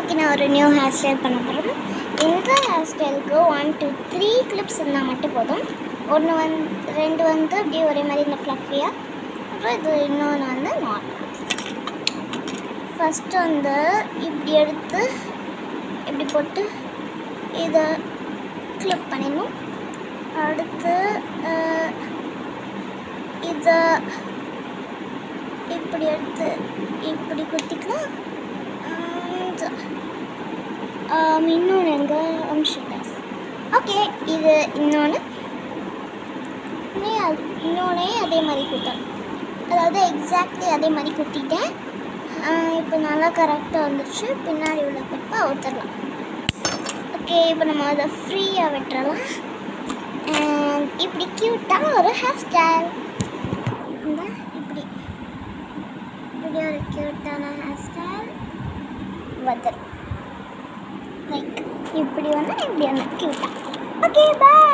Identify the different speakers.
Speaker 1: இன்னைக்கு நான் ஒரு நியூ ஹேர் ஸ்டைல் பண்ண போகிறேன் இந்த ஹேர் ஸ்டைலுக்கு ஒன் டூ த்ரீ கிளிப்ஸ் இருந்தால் மட்டும் போதும் ஒன்று வந்து ரெண்டு வந்து அப்படியே ஒரே மாதிரி இந்த ஃப்ளஃபியாக அப்புறம் இது இன்னொன்று வந்து நார்மல் ஃபஸ்ட்டு வந்து இப்படி எடுத்து இப்படி போட்டு இதை கிளிப் பண்ணிடணும் அடுத்து அஹ், இதை இப்படி எடுத்து இப்படி குத்திக்கலாம் And, um, இன்னொன்று எங்கே அம்ஷிட்டாஸ் ஓகே இது இன்னொன்று இன்னொன்னே அதே மாதிரி குத்தணும் அதாவது எக்ஸாக்ட்லி அதே மாதிரி குத்திட்டேன் இப்போ நல்லா கரெக்டாக வந்துருச்சு பின்னாடி உள்ள கிளிப்பை அவுத்துடலாம் ஓகே இப்போ நம்ம அதை ஃப்ரீயாக விட்டுறலாம் அண்ட் இப்படி க்யூட்டாக ஒரு ஹேர் ஸ்டைல் இந்த இப்படி இப்படி ஒரு க்யூட்டான ஹேர் ஸ்டைல் வந்துடும் லைக் இப்படி வந்து இப்படி வந்து க்யூட்டாக ஓகே பாய்